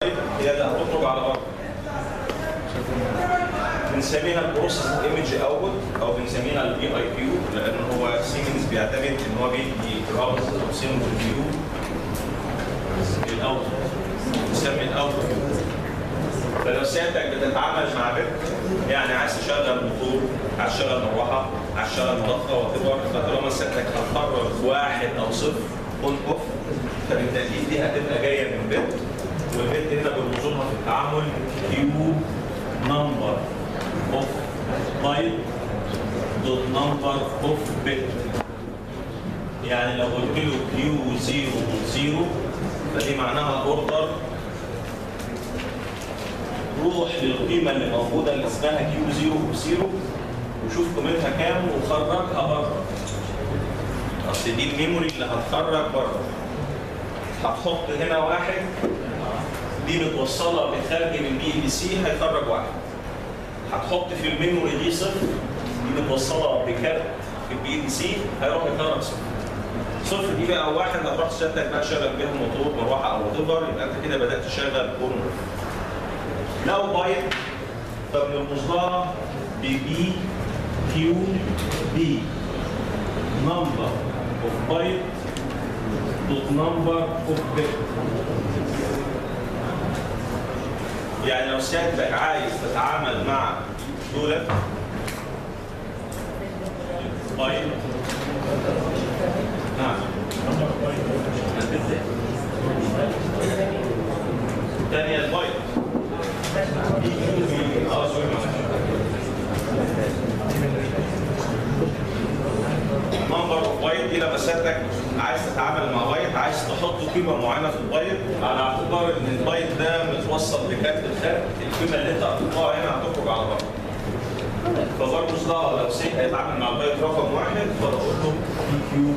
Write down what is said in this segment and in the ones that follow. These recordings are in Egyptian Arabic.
هي اللي هتخرج على بره بنسميها البروسيس ايمج اوتبوت او بنسميها البي اي كيو لان هو سيمنز بيعتمد ان هو بيدي رمز او سيمبل كيو للاوتبوت بنسمي الاوتبوت فلو سيادتك بتتعامل مع بيت يعني عايز تشغل موتور عايز تشغل مروحه عايز تشغل مضخه وتبر فطالما سيادتك هتقرر واحد او صفر اون اوف فبالتاكيد دي هتبقى جايه من بيت والبيت هنا بنرمز لها في التعامل كيو نمبر اوف بايت دوت نمبر اوف بيت يعني لو قلت له كيو 0 0 فدي معناها اوردر روح للقيمه اللي موجوده اللي اسمها كيو 0 0 وشوف قيمتها كام وخرجها بره اصل دي الميموري اللي هتخرج بره هتحط هنا واحد دي متوصله بخارج من بي بي سي هيخرج واحد هتحط في الميموري دي صفر دي متوصله بكارت في البي دي سي هيروح يخرج صفر صفر دي بقى واحد هتروح سيادتك بقى شغل بيها موتور مروحه او وات يبقى انت كده بدات تشغل اون لو بايت فبنرمز لها ببي كيو بي نمبر اوف بايت دوت نمبر اوف بيت يعني لو سيادتك عايز تتعامل مع دولت بايت نعم الثانية البايت اه سوري نمبر اوف بايت دي لما سيادتك عايز تتعامل مع بايت عايز تحط قيمه معينه في البايت على اعتبار ان البايت ده متوصل بكارت الخارج القيمه اللي انت هتحطها هنا هتخرج على بره فبرضه ده لو سي هيتعامل مع البايت رقم واحد فبقول له بي كيو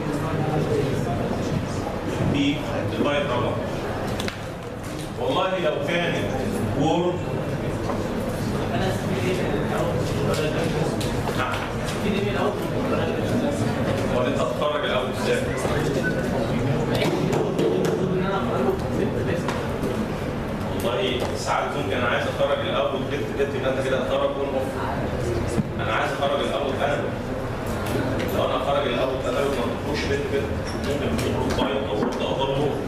بي البايت رقم والله لو كانت وورد نعم ولا انت هتتفرج الاول ازاي؟ والله ساعات ممكن انا عايز اخرج الاول جبت جبت يبقى انت كده هتخرج اون اوف انا عايز اخرج الاول انا لو انا اخرج الاول انا ما تخش بيت بيت ممكن تخرج بايت او تقدر وورد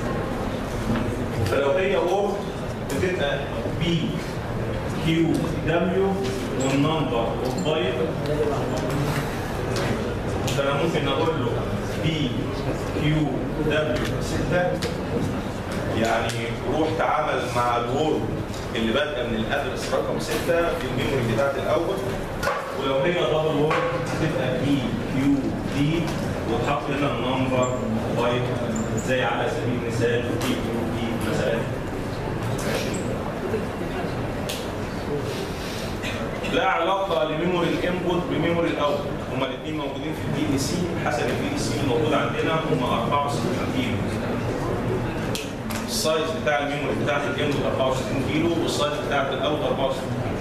فلو هي وورد بتبقى بي كيو دبليو والنمبر اوف بايت فانا ممكن اقول له بي كيو دبليو 6 يعني روح تعامل مع الوورد اللي بادئه من الادرس رقم 6 في الميموري بتاعت الاول ولو هي دبل وورد هتبقى بي كيو دي وتحط هنا النمبر بايت زي على سبيل المثال بي كيو دي مثلا لا علاقه لميموري الانبوت بميموري الاوتبوت هما الاثنين موجودين في البي دي سي حسب البي دي سي الموجود عندنا هما 64 كيلو السايز بتاع الميموري بتاعت الانبوت 64 كيلو والسايز بتاعت الاوت 64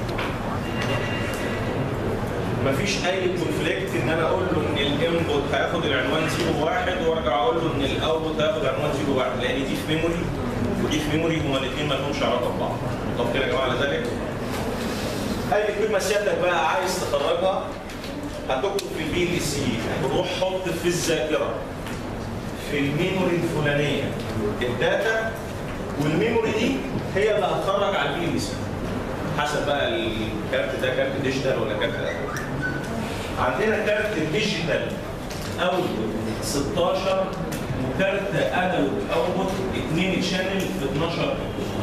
مفيش اي كونفليكت ان انا اقول له ان الانبوت هياخد العنوان 01 وارجع اقول له ان الاوتبوت هياخد عنوان 01 لان دي في ميموري ودي في ميموري هما الاثنين ما لهمش علاقه ببعض طب كده يا جماعه على ذلك اي كلمه سيادتك بقى عايز تخرجها هتكتب في البي دي سي روح حط في الذاكره في الميموري الفلانيه الداتا والميموري دي هي اللي هتخرج على البي دي سي حسب بقى الكارت ده كارت ديجيتال ولا كارت أول. عندنا كارت ديجيتال اوتبوت 16 وكارت انالوج اوتبوت 2 شانل في 12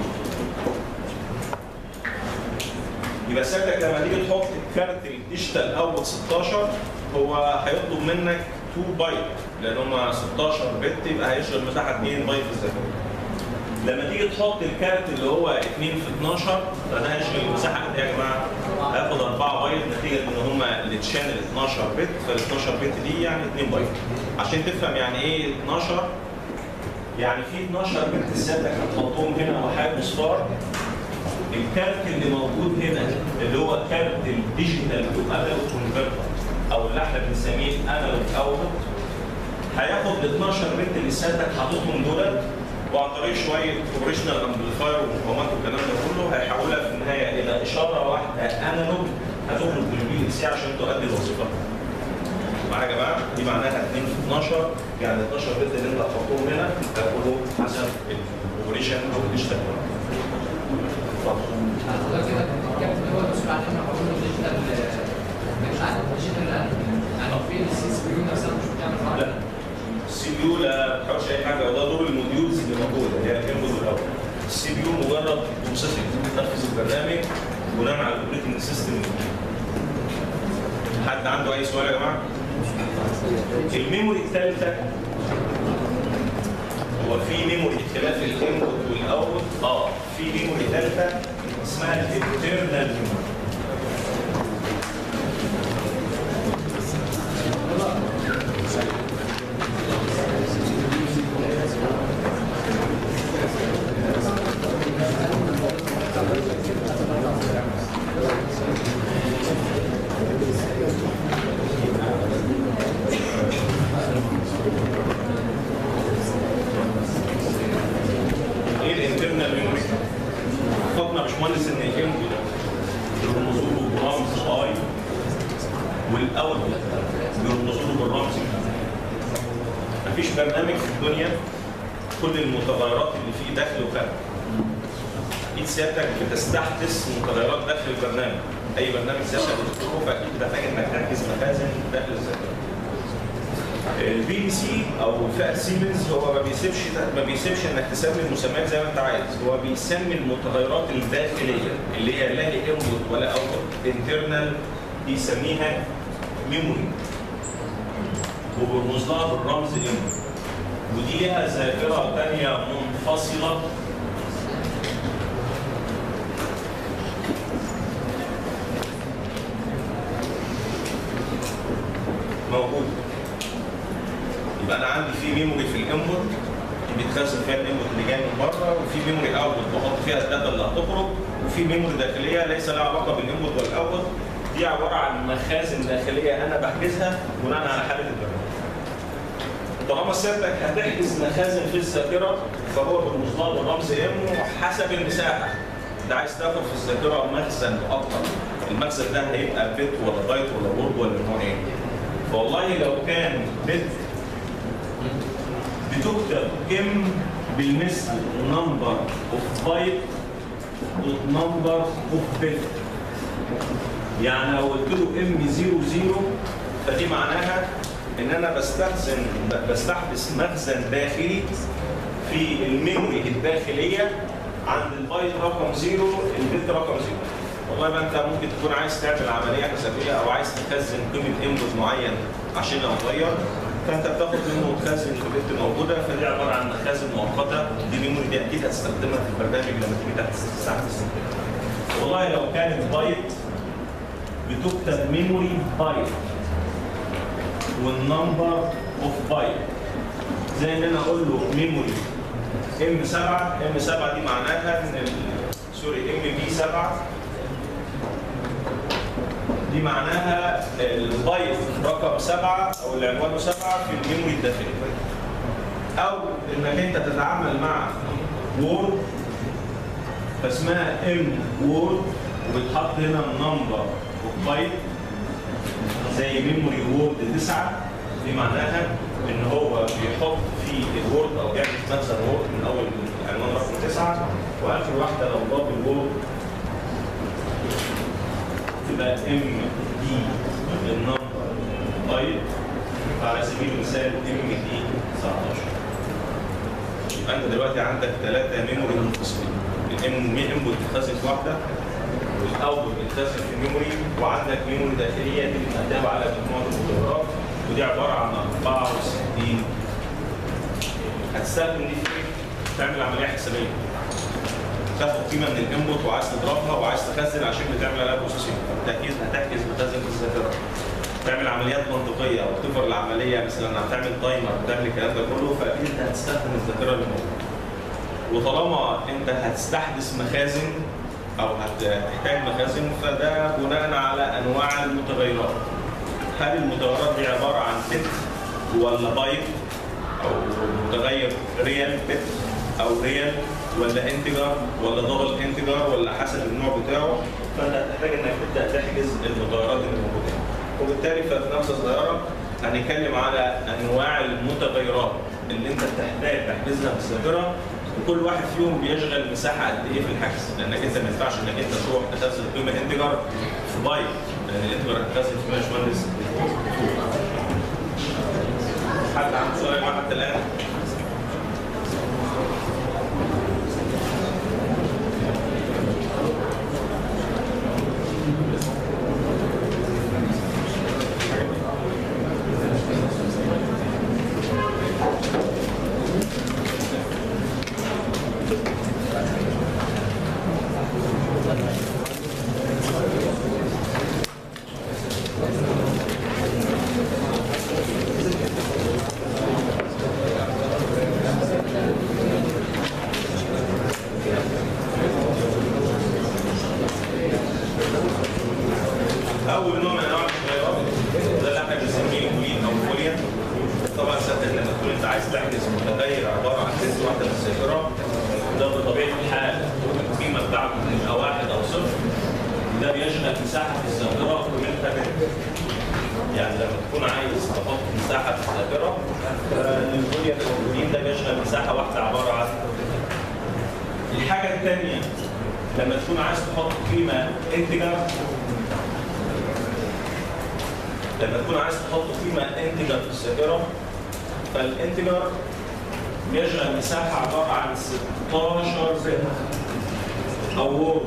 يبقى سيادتك لما تيجي تحط كارت الديجيتال اوتبوت 16 هو هيطلب منك 2 بايت لان هم 16 بت يبقى هيشغل مساحه 2 بايت في الذاكره. لما تيجي تحط الكارت اللي هو 2 في 12 فده هيشغل مساحه قد ايه يا جماعه؟ هياخد 4 بايت نتيجه ان هم التشانل 12 بت فال 12 بت دي يعني 2 بايت. عشان تفهم يعني ايه 12 يعني في 12 بت سيادتك هتحطهم هنا وحاجه مصفار الكارت اللي موجود هنا اللي هو كارت الديجيتال تو انالوج كونفرتر او اللي احنا بنسميه انالوج اوتبوت هياخد ال 12 بت اللي سيادتك حاططهم دول وعن طريق شويه اوبريشنال امبليفاير ومقاومات اشاره واحده انالوج هتخرج من البي ال سي عشان تؤدي الوظيفه معايا يا جماعه دي معناها 2 في 12 يعني 12 بت اللي انت هتحطهم هنا هتاخدهم حسب الاوبريشن او الديجيتال اتفضل حضرتك كده الكابتن هو المسؤول عن احنا قانون الديجيتال مش عارف الديجيتال يعني في السي اس بي نفسها مش بتعمل معاها لا السي بي يو لا ما بتحاولش اي حاجه وده دور الموديولز اللي موجوده اللي هي الانبوت الاول السي بي يو مجرد بروسيسنج بتنفذ البرنامج بناء على الاوبريتنج سيستم حد عنده اي سؤال يا جماعه؟ الميموري الثالثه هو في ميموري خلاف الانبوت والاوتبوت اه في ميموري ثالثه اسمها الانترنال ميموري ايه الانترنال ميموري؟ فاطمه يا باشمهندس ان الانبوت بيرمزوا له برمز اي والاوتبوت بيرمزوا له بالرمز مفيش برنامج في الدنيا كل المتغيرات اللي فيه داخل وخارج اكيد سيادتك بتستحدث متغيرات داخل البرنامج اي برنامج سيادتك بتكتبه فاكيد بتحتاج انك تركز مخازن داخل الذاكره البي بي سي او فئه سيمنز هو ما بيسيبش ما بيسيبش انك تسمي المسميات زي ما انت عايز هو بيسمي المتغيرات الداخليه اللي هي لا هي انبوت ولا اوتبوت انترنال بيسميها ميموري وبرمز لها بالرمز انبوت ودي ليها ذاكره ثانيه منفصله موجوده يبقى انا عندي في ميموري في الانبوت بيتخزن فيها الانبوت اللي جاي من بره وفي ميموري اوتبوت بحط فيها الداتا اللي هتخرج وفي ميموري داخليه ليس لها علاقه بالانبوت والاوتبوت دي عباره عن مخازن داخليه انا بحجزها بناء على حاله البرنامج. طالما سيادتك هتحجز مخازن في الذاكره فهو بالمصدر بالرمز ام حسب المساحه. انت عايز تاخد في الذاكره مخزن اكتر المخزن ده هيبقى بت ولا بايت ولا وورد ولا نوع ايه؟ فوالله لو كان بت بتكتب ام بالمثل نمبر اوف بايت دوت نمبر اوف بت يعني لو قلت له ام 00 فدي معناها ان انا بستخزن بستحدث مخزن داخلي في الميموري الداخليه عند البايت رقم 0 البت رقم 0 والله بقى انت ممكن تكون عايز تعمل عمليه حسابيه او عايز تخزن قيمه انبوت معين عشان يتغير فانت بتاخد منه مخازن في بت موجوده فدي عباره عن مخازن مؤقته دي ميموري دي اكيد هتستخدمها في البرنامج لما تيجي تستحدث والله لو كانت بايت بتكتب ميموري بايت والنمبر اوف بايت زي ان انا اقول له ميموري ام 7 ام 7 دي معناها ان ال- سوري ام بي 7 دي معناها البايت رقم 7 او اللي عنوانه 7 في الميموري الداخلي او انك انت تتعامل مع وورد فاسمها ام وورد وبتحط هنا النمبر اوف بايت زي ميموري وورد 9 دي معناها ان هو بيحط في الوورد او بيعمل مخزن وورد من اول العنوان رقم 9 واخر واحده لو ضاف الوورد تبقى ام دي النمبر بايت على سبيل المثال ام دي 19 يبقى انت دلوقتي عندك ثلاثه ميموري منفصلين الام انبوت بتتخزن في واحده والاوتبوت بيتخزن في الميموري وعندك ميموري داخليه دي بتحتوي على مجموعه المتغيرات ودي عباره عن 64 هتستخدم دي في ايه؟ تعمل عمليه حسابيه تاخد قيمه من الانبوت وعايز تضربها وعايز تخزن عشان بتعمل عليها بروسيسنج فبالتاكيد هتحجز مخزن في الذاكره تعمل عمليات منطقيه او تفر العمليه مثلا هتعمل تايمر تعمل الكلام ده كله فاكيد انت هتستخدم الذاكره اللي موجوده وطالما انت هتستحدث مخازن او هتحتاج مخازن فده بناء على انواع المتغيرات هل المتغيرات دي عباره عن بت ولا بايت او متغير ريال بت او ريال ولا انتجر ولا دبل انتجر ولا حسب النوع بتاعه فانت هتحتاج انك تبدا تحجز المتغيرات اللي موجوده وبالتالي في نبذه صغيره هنتكلم على انواع المتغيرات اللي انت بتحتاج تحجزها في الذاكره وكل واحد فيهم بيشغل مساحه قد ايه في الحجز لانك انت ما ينفعش انك انت تروح تخزن قيمه انتجر في بايت لان الانتجر هتخزن في مش مهندس حد عنده سؤال معاه حتى الان؟ اول نوع من انواع المتغيرات ده اللي احنا بنسميه البولين او البوليان طبعا صدق لما تكون انت عايز تحجز متغير عباره عن ست واحده من الذاكره ده بطبيعه الحال القيمه بتاعته تبقى واحد او صفر ده بيشغل مساحه في الذاكره قيمتها بت يعني لما تكون عايز تحط مساحه في الذاكره فالبوليان او البولين ده بيشغل مساحه واحده عباره عن الحاجه الثانيه لما تكون عايز تحط قيمه انتجر لما تكون عايز تحط قيمه انتجر في الذاكره فالانتجر يشغل مساحه عباره عن 16 بت او وورد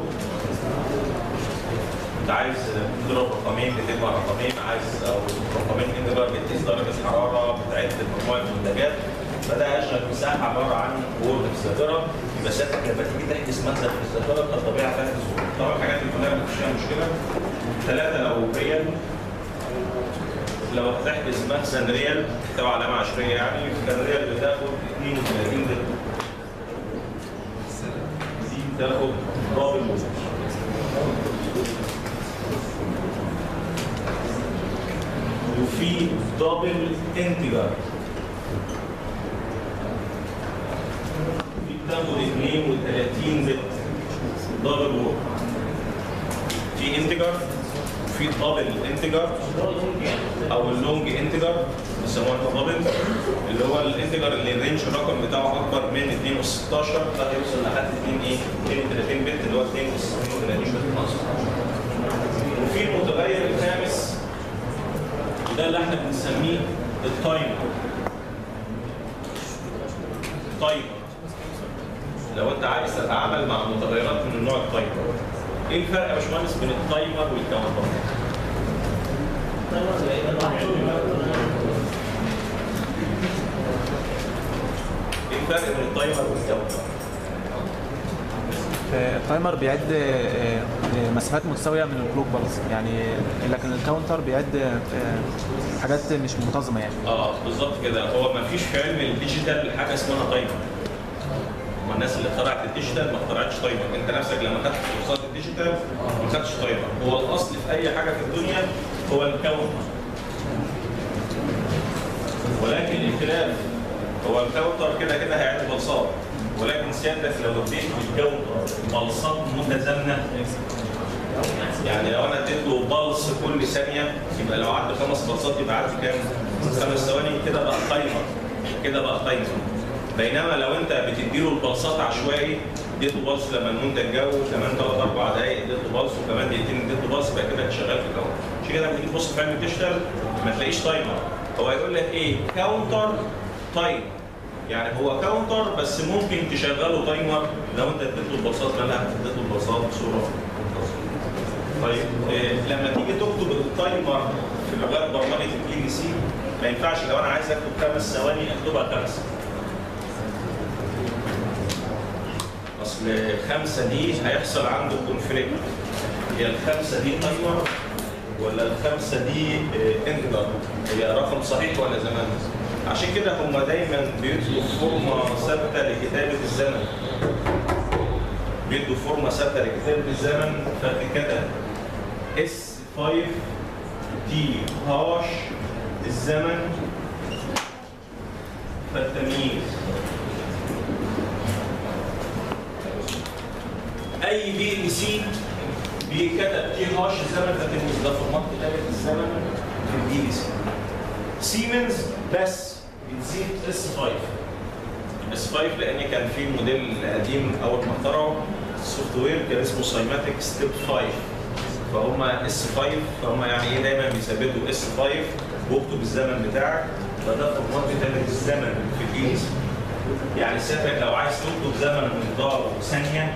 انت عايز تضرب رقمين بتجمع رقمين عايز او رقمين انتجر بتقيس درجه الحراره بتعد مجموعه منتجات فده يشغل مساحه عباره عن وورد في الذاكره يبقى ساعتك لما تيجي تحجز مخزن في الذاكره فالطبيعه تحجز وورد طبعا الحاجات دي كلها مفيش فيها مشكله ثلاثه لو ريال لو هتحجز مخزن ريال تبع علامه عشريه يعني فالريال بتاخد 32 درهم دي بتاخد رابع وفي دبل انتجر في بتاخد 32 بت دبل وورد في انتجر في دبل انتجر او اللونج انتجر بيسموها دبل اللي هو الانتجر اللي الرينج الرقم بتاعه اكبر من 2 اس 16 ده هيوصل لحد 2 ايه 32 بت اللي هو 2 اس 32 بت ناقص وفي المتغير الخامس وده اللي احنا بنسميه التايمر تايمر لو انت عايز تتعامل مع متغيرات من النوع التايمر ايه الفرق يا باشمهندس بين التايمر والكاونتر؟ ايه الفرق بين التايمر والكاونتر؟ التايمر بيعد آه، آه، مسافات متساويه من الكلوك بالز يعني لكن الكاونتر بيعد آه، حاجات مش منتظمه يعني اه بالظبط كده هو ما فيش في علم الديجيتال حاجه اسمها تايمر هما الناس اللي اخترعت الديجيتال ما اخترعتش تايمر انت نفسك لما خدت كورسات الديجيتال ما خدتش تايمر هو الاصل في اي حاجه في الدنيا هو الكاونتر ولكن الخلاف هو الكاونتر كده كده هيعد بلصات ولكن سيادتك لو اديت الكاونتر بلصات متزامنه يعني لو انا اديت له بلص كل ثانيه يبقى لو عدى خمس بلصات يبقى عدى كام؟ خمس ثواني كده بقى تايمر كده بقى تايمر بينما لو انت بتدي له البلصات عشوائي اديته بلص لما المنتج جو كمان ثلاث اربع دقائق اديته بلص وكمان دقيقتين اديته بلص يبقى كده شغال في كاونتر عشان كده لما تيجي تبص في علم الديجيتال ما تلاقيش تايمر هو يقول لك ايه كاونتر تايم يعني هو كاونتر بس ممكن تشغله تايمر لو انت اديت له البساط مالها اديت له البساط بصوره منتظمه. طيب إيه لما تيجي تكتب التايمر في لغات برمجه البي دي سي ما ينفعش لو انا عايز اكتب خمس ثواني اكتبها خمسه. اصل خمسه دي هيحصل عنده كونفليكت هي الخمسه دي تايمر ولا الخمسه دي انتجر هي رقم صحيح ولا زمان عشان كده هم دايما بيدوا فورمه ثابته لكتابه الزمن بيدوا فورمه ثابته لكتابه الزمن فبتتكتب اس 5 تي هاش الزمن فالتمييز اي بي ال سي بيتكتب تي هاش الزمن فاكر ده فورمات كتابه الزمن في البي ال سي سيمنز بس بتزيد اس 5 اس 5 لان كان في موديل قديم اول ما اخترعوا السوفت وير كان اسمه سايماتيك ستيب 5 فهم اس 5 فهم يعني ايه دايما بيثبتوا اس 5 واكتب الزمن بتاعك فده فورمات كتابه الزمن في البي ال سي يعني سيادتك لو عايز تكتب زمن مقداره ثانيه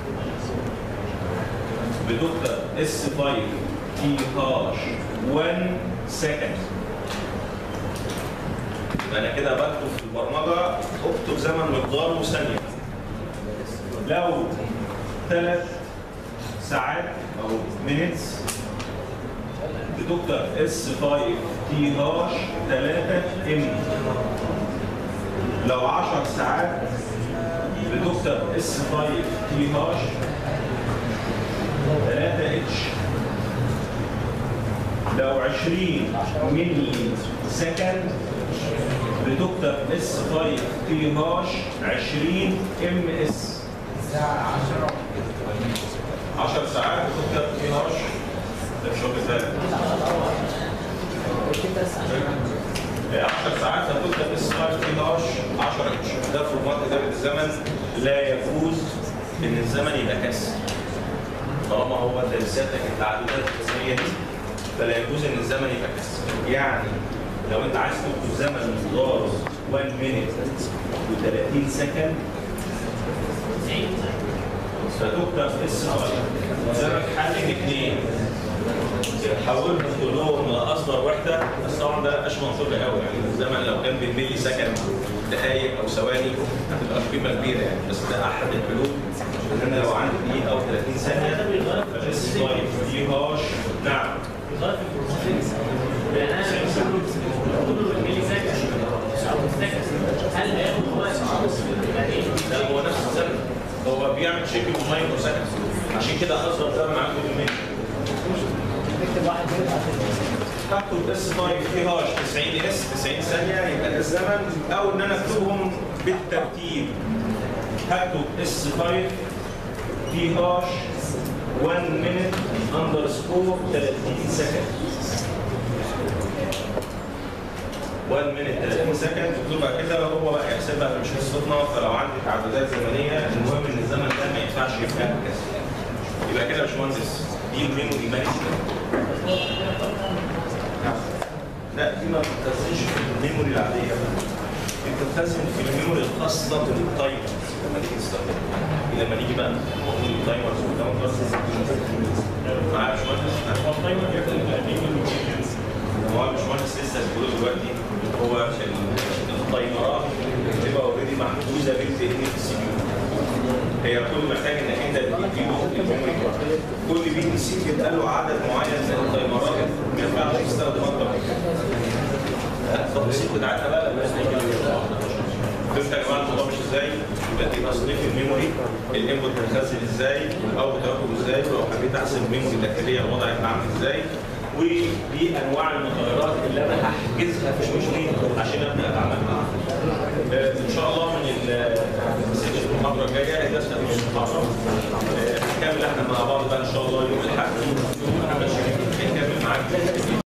بتكتب اس 5 تي هاش 1 سكند يبقى انا كده بكتب في البرمجه اكتب زمن مقداره ثانيه لو ثلاث ساعات او مينتس بتكتب اس 5 تي هاش 3 ام لو 10 ساعات بتكتب اس 5 تي هاش 3 اتش لو 20 ملي سكند بتكتب اس 5 تي هاش 20 ام اس 10 ساعات بتكتب تي هاش ده مش واخد بالك 10 ساعات هتكتب اس 5 تي هاش 10 اتش ده فورمات اداره الزمن لا يجوز ان الزمن يبقى كسر طالما هو سيادتك التعددات الكسريه دي فلا يجوز ان الزمن يبقى كسر يعني لو انت عايز تكتب زمن مقداره 1 مينيت و30 سكند فتكتب اس 5 زمن حل اثنين حولهم كلهم لاصغر وحده بس طبعا ده مش منطقي قوي يعني الزمن لو كان بالملي سكند دقائق او ثواني هتبقى قيمه كبيره يعني بس ده احد الحلول ان انا لو عندي دقيقه او 30 ثانيه فالاس 5 دي هاش نعم هل هياخد وقت لا هو نفس الزمن هو بيعمل شيك بمايكرو سكند عشان كده اصغر زمن عنده بالملي نكتب واحد هكتب اس 5 في هاش 90 اس 90 ثانيه يبقى ده الزمن او ان انا اكتبهم بالترتيب هكتب اس 5 في هاش 1 minute underscore 30 سكند 1 minute 30 سكند تكتبها كده هو بقى يحسبها مش قصتنا فلو عندي تعددات زمنيه المهم ان الزمن ده ما ينفعش يبقى كسر يبقى كده يا باشمهندس دي الميموري مانجمنت لا دي ما بتخزنش في الميموري العاديه دي بتخزن في الميموري الخاصه بالتايمر لما تيجي تستخدمها لما نيجي بقى نقول التايمرز والكاونترز معايا يا باشمهندس هو التايمر هو يا باشمهندس لسه بيقول دلوقتي هو ال- التايمرات بتبقى اوريدي محجوزه بنت ان في السي هي كل محتاج انك انت تديله الميموري كل بي دي سي بيبقى له عدد معين من التايمرات ما ينفعش تستخدم اكتر من كده التفاصيل بتاعتها بقى لما نيجي فهمت يا جماعه الموضوع مش ازاي؟ يبقى دي تصنيف الميموري الانبوت بيتخزن ازاي والاوتبوت هياخد ازاي ولو حبيت احسب الميموري الداخليه الوضع هيبقى عامل ازاي ودي انواع المتغيرات اللي انا هحجزها في الميموري عشان ابدا اتعامل معاها. آه، ان شاء الله من ال- المحاضره الجايه هي المحاضره